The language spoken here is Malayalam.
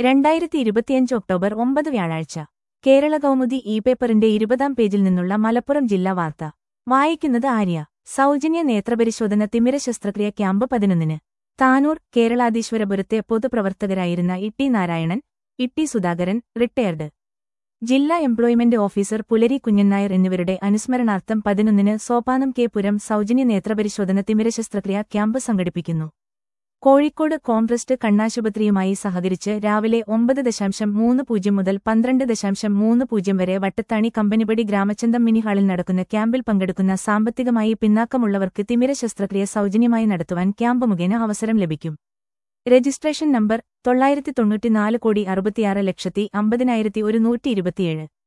രണ്ടായിരത്തി ഇരുപത്തിയഞ്ച് ഒക്ടോബർ ഒമ്പത് വ്യാഴാഴ്ച കേരള കൗമുദി ഇ പേപ്പറിന്റെ ഇരുപതാം പേജിൽ നിന്നുള്ള മലപ്പുറം ജില്ലാ വാർത്ത വായിക്കുന്നത് ആര്യ സൗജന്യ നേത്രപരിശോധന തിമിര ശസ്ത്രക്രിയ ക്യാമ്പ് പതിനൊന്നിന് താനൂർ കേരളാധീശ്വരപുരത്തെ പൊതുപ്രവർത്തകരായിരുന്ന ഇട്ടി നാരായണൻ ഇട്ടി സുധാകരൻ റിട്ടയർഡ് ജില്ലാ എംപ്ലോയ്മെന്റ് ഓഫീസർ പുലരി കുഞ്ഞൻനായർ എന്നിവരുടെ അനുസ്മരണാർത്ഥം പതിനൊന്നിന് സോപാനം കെ പുരം സൗജന്യ നേത്രപരിശോധന തിമിര ശസ്ത്രക്രിയ ക്യാമ്പ് സംഘടിപ്പിക്കുന്നു കോഴിക്കോട് കോംട്രസ്റ്റ് കണ്ണാശുപത്രിയുമായി സഹകരിച്ച് രാവിലെ ഒമ്പത് ദശാംശം മൂന്ന് പൂജ്യം മുതൽ പന്ത്രണ്ട് ദശാംശം മൂന്ന് പൂജ്യം വരെ വട്ടത്താണി കമ്പനിപടി ഗ്രാമചന്തം മിനി ഹാളിൽ നടക്കുന്ന ക്യാമ്പിൽ പങ്കെടുക്കുന്ന സാമ്പത്തികമായി പിന്നാക്കമുള്ളവർക്ക് തിമിര ശസ്ത്രക്രിയ സൗജന്യമായി നടത്തുവാൻ ക്യാമ്പ് മുഖേന അവസരം ലഭിക്കും രജിസ്ട്രേഷൻ നമ്പർ തൊള്ളായിരത്തി തൊണ്ണൂറ്റിനാല് കോടി അറുപത്തിയാറ് ലക്ഷത്തി അമ്പതിനായിരത്തി ഒരുന്നൂറ്റി ഇരുപത്തിയേഴ്